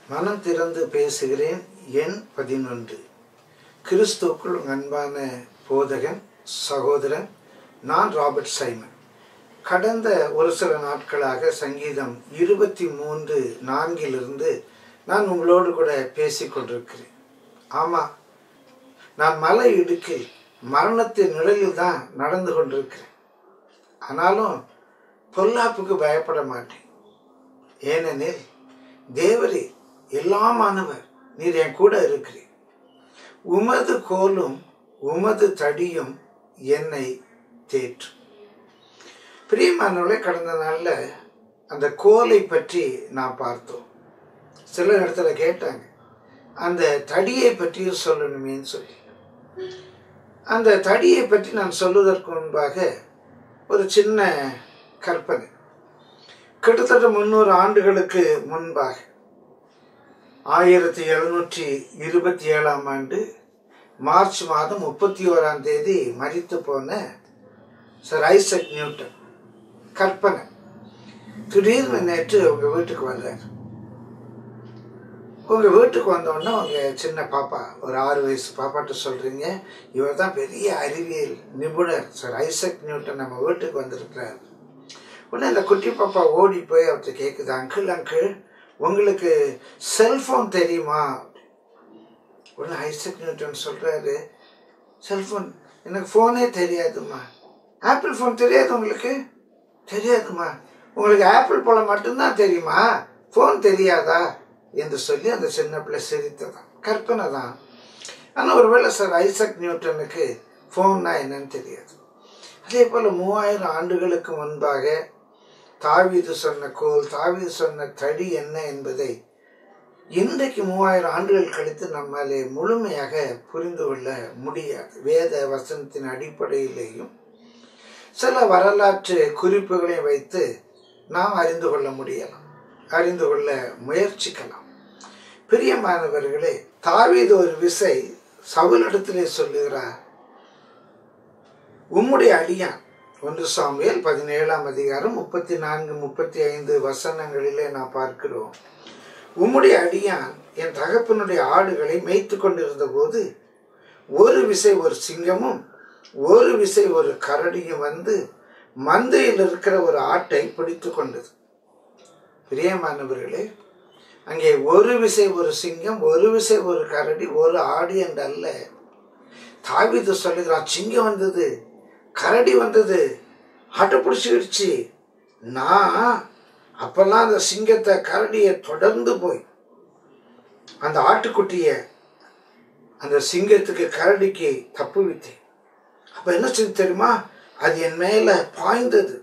மனம் திறந்து பேசுகிறேன் எண் பதினொன்று கிறிஸ்துவுக்குள் உங்கள் அன்பான போதகன் சகோதரன் நான் ராபர்ட் சைமன் கடந்த ஒரு சில நாட்களாக சங்கீதம் இருபத்தி மூன்று நான்கிலிருந்து நான் உங்களோடு கூட பேசிக் கொண்டிருக்கிறேன் ஆமாம் நான் மலை இடுக்கில் மரணத்தின் நிழலில் தான் நடந்து கொண்டிருக்கிறேன் ஆனாலும் பொல்லாப்புக்கு பயப்பட மாட்டேன் ஏனெனில் தேவரே எல்லாமானவர் நீர் என் கூட இருக்கிறீர் உமது கோலும் உமது தடியும் என்னை தேற்றும் பிரியமானவர்களே கடந்த நாளில் அந்த கோலை பற்றி நான் பார்த்தோம் சில இடத்துல கேட்டாங்க அந்த தடியை பற்றியும் சொல்லணுமேன்னு சொல்லி அந்த தடியை பற்றி நான் சொல்வதற்கு முன்பாக ஒரு சின்ன கற்பனை கிட்டத்தட்ட முந்நூறு ஆண்டுகளுக்கு முன்பாக ஆயிரத்தி எழுநூற்றி இருபத்தி ஏழாம் ஆண்டு மார்ச் மாதம் முப்பத்தி ஓராம் தேதி மறித்து போன சர் ஐசக் நியூட்டன் கற்பனை திடீர்னு நேற்று உங்க வீட்டுக்கு வர்றார் உங்க வீட்டுக்கு வந்தோடனே உங்க சின்ன பாப்பா ஒரு ஆறு வயசு பாப்பாட்ட சொல்றீங்க இவர் தான் பெரிய அறிவியல் நிபுணர் சார் ஐசக் நியூட்டன் நம்ம வீட்டுக்கு வந்திருக்கிறார் உடனே அந்த குட்டி பாப்பா ஓடி போய் அவர்கிட்ட கேட்குது அங்கிள் அங்கிள் உங்களுக்கு செல்ஃபோன் தெரியுமா உடனே ஐசக் நியூட்டன் சொல்றாரு செல்ஃபோன் எனக்கு ஃபோனே தெரியாதுமா ஆப்பிள் ஃபோன் தெரியாது உங்களுக்கு தெரியாதுமா உங்களுக்கு ஆப்பிள் பழம் மட்டும்தான் தெரியுமா ஃபோன் தெரியாதா என்று சொல்லி அந்த சின்ன பிள்ளை சிரித்ததான் கற்பனை தான் ஆனால் ஒருவேளை சார் ஐசக் நியூட்டனுக்கு ஃபோன்னா என்னன்னு தெரியாது அதே போல் மூவாயிரம் ஆண்டுகளுக்கு முன்பாக தாவீது சொன்ன கோல் தாவீது சொன்ன தடி என்ன என்பதை இன்றைக்கு மூவாயிரம் ஆண்டுகள் கழித்து நம்மாலே முழுமையாக புரிந்து கொள்ள முடியாது வேத வசனத்தின் அடிப்படையிலேயும் சில வரலாற்று குறிப்புகளை வைத்து நாம் அறிந்து கொள்ள முடியலாம் அறிந்து கொள்ள முயற்சிக்கலாம் பிரியமானவர்களே தாவீது ஒரு விசை சவுலிடத்திலே சொல்லுகிறார் உம்முடைய அடியான் ஒன்று சாமியல் பதினேழாம் அதிகாரம் முப்பத்தி நான்கு முப்பத்தி ஐந்து வசனங்களிலே நான் பார்க்கிறோம் உம்முடைய அடியான் என் தகப்பனுடைய ஆடுகளை மேய்த்து கொண்டிருந்த போது ஒரு விசை ஒரு சிங்கமும் ஒரு விசை ஒரு கரடியும் வந்து மந்தையில் இருக்கிற ஒரு ஆட்டை பிடித்து கொண்டது பிரியமானவர்களே அங்கே ஒரு விசை ஒரு சிங்கம் ஒரு விசை ஒரு கரடி ஒரு ஆடு என்றல்ல தாவிது சொல்லுகிறான் சிங்கம் வந்தது கரடி வந்தது ஆட்டை பிடிச்சிடுச்சு நான் அப்பெல்லாம் அந்த சிங்கத்தை கரடியை தொடர்ந்து போய் அந்த ஆட்டுக்குட்டிய அந்த சிங்கத்துக்கு கரடிக்கு தப்பு வித்தேன் அப்ப என்ன செஞ்சு தெரியுமா அது என் மேல பாய்ந்தது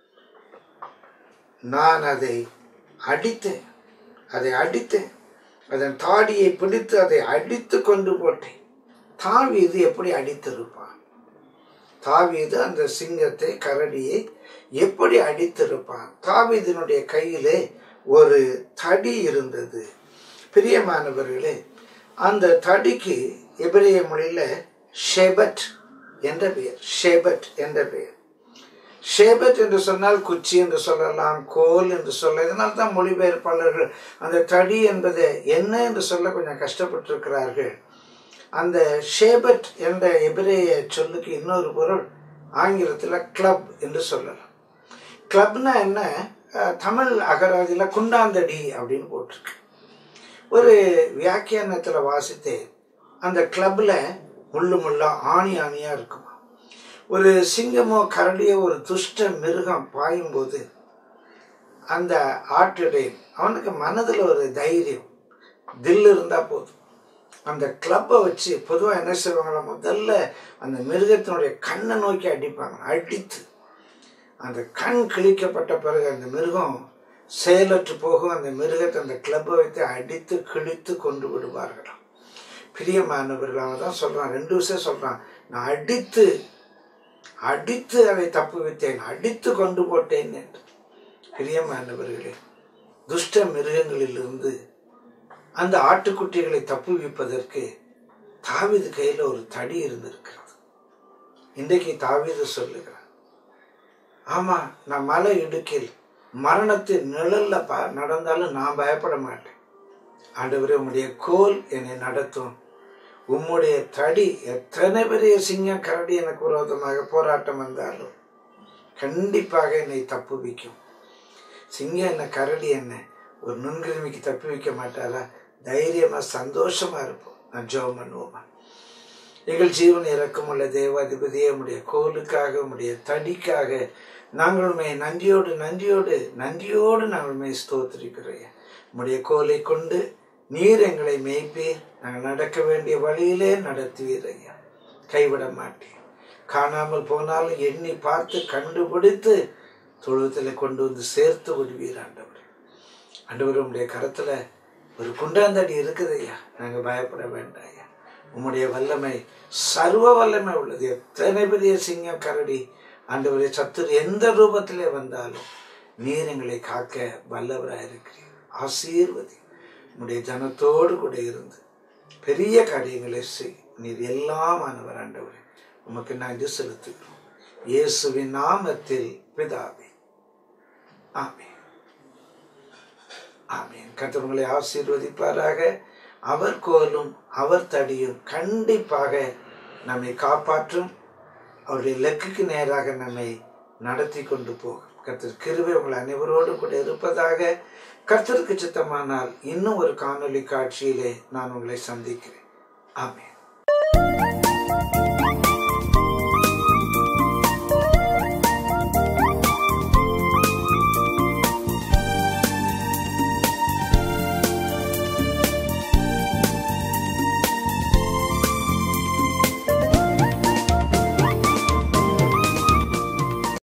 நான் அதை அடித்தேன் அதை அடித்தேன் அதன் தாடியை பிடித்து அதை அடித்து கொண்டு போட்டேன் தாவீது எப்படி அடித்திருப்பான் தாவீது அந்த சிங்கத்தை கரடியை எப்படி அடித்திருப்பான் தாவீதினுடைய கையிலே ஒரு தடி இருந்தது பிரியமானவர்களே அந்த தடிக்கு எபிரேய மொழியில ஷெபட் என்ற பெயர் ஷெபட் என்ற பெயர் ஷேபத் என்று சொன்னால் குச்சி என்று சொல்லலாம் கோல் என்று சொல்ல இதனால் தான் மொழிபெயர்ப்பாளர்கள் அந்த தடி என்பதை என்ன என்று சொல்ல கொஞ்சம் கஷ்டப்பட்டிருக்கிறார்கள் அந்த ஷேபட் என்ற எபிரேய சொல்லுக்கு இன்னொரு பொருள் ஆங்கிலத்தில் கிளப் என்று சொல்லலாம் கிளப்னா என்ன தமிழ் அகராதியில் குண்டாந்தடி அப்படின்னு போட்டிருக்கு ஒரு வியாக்கியானத்தில் வாசித்தேன் அந்த கிளப்பில் முள்ளு முள்ளா ஆணி ஆணியாக இருக்குமா ஒரு சிங்கமோ கரடியோ ஒரு துஷ்ட மிருகம் பாயும்போது அந்த ஆட்டுடைய அவனுக்கு மனதில் ஒரு தைரியம் தில் இருந்தால் போதும் அந்த கிளப்பை வச்சு பொதுவாக என்ன செய்வாங்களா முதல்ல அந்த மிருகத்தினுடைய கண்ணை நோக்கி அடிப்பாங்க அடித்து அந்த கண் கிழிக்கப்பட்ட பிறகு அந்த மிருகம் செயலற்று போகும் அந்த மிருகத்தை அந்த கிளப்பை வைத்து அடித்து கிழித்து கொண்டு விடுவார்களாம் பிரியமானவர்கள் அவன் தான் சொல்கிறான் ரெண்டு விஷயம் சொல்கிறான் நான் அடித்து அடித்து அதை தப்பு வைத்தேன் அடித்து கொண்டு போட்டேன் என்று பிரியமானவர்களே துஷ்ட மிருகங்களிலிருந்து அந்த ஆட்டுக்குட்டிகளை தப்புவிப்பதற்கு தாவிது கையில் ஒரு தடி இருந்திருக்கிறது இன்றைக்கு தாவீது சொல்லுகிறார் ஆமா நான் மலை இடுக்கில் மரணத்தின் நிழல்ல ப நடந்தாலும் நான் பயப்பட மாட்டேன் ஆண்டவரே உம்முடைய கோல் என்னை நடத்தும் உம்முடைய தடி எத்தனை பெரிய சிங்கம் கரடி எனக்கு விரோதமாக போராட்டம் வந்தாலும் கண்டிப்பாக என்னை தப்புவிக்கும் சிங்கம் என்ன கரடி என்ன ஒரு நுண்கிருமிக்கு தப்பி வைக்க மாட்டாரா தைரியமா சந்தோஷமா இருப்போம் நான் ஜெபம் பண்ணுவோமா எங்கள் ஜீவன் இறக்கமுள்ள தேவாதிபதியே உடைய கோலுக்காக உடைய தடிக்காக நாங்களுமே நன்றியோடு நன்றியோடு நன்றியோடு நாங்களுமே ஸ்தோத்திரிக்கிறோம் உம்முடைய கோலை கொண்டு நீர் எங்களை மேய்ப்பீர் நாங்கள் நடக்க வேண்டிய வழியிலே நடத்துவீர் ஐயா கைவிட மாட்டேன் காணாமல் போனாலும் எண்ணி பார்த்து கண்டுபிடித்து தொழுவத்தில் கொண்டு வந்து சேர்த்து விடுவீர் ஆண்டவர் ஆண்டவர் உம்முடைய கரத்துல ஒரு குண்டாந்தடி இருக்குது ஐயா நாங்கள் பயப்பட வேண்டாம் ஐயா உம்முடைய வல்லமை சர்வ வல்லமை உள்ளது எத்தனை பெரிய சிங்கம் கரடி ஆண்டவரே சத்துரு எந்த ரூபத்திலே வந்தாலும் நீர் எங்களை காக்க வல்லவராக இருக்கிறீர் ஆசீர்வதி உம்முடைய ஜனத்தோடு கூட இருந்து பெரிய காரியங்களை செய் நீர் எல்லாம் ஆனவர் ஆண்டவரே உமக்கு நன்றி செலுத்துகிறோம் இயேசுவின் நாமத்தில் பிதாவே ஆமென் ஆமீன் கர்த்தர் ஆசீர்வதிப்பாராக அவர் கோலும் அவர் தடியும் கண்டிப்பாக நம்மை காப்பாற்றும் அவருடைய லக்குக்கு நேராக நம்மை நடத்தி கொண்டு போகும் கர்த்தர் கிருபை உங்கள் அனைவரோடு கூட இருப்பதாக கர்த்தருக்கு சித்தமானால் இன்னும் ஒரு காணொளி காட்சியிலே நான் உங்களை சந்திக்கிறேன் ஆமென்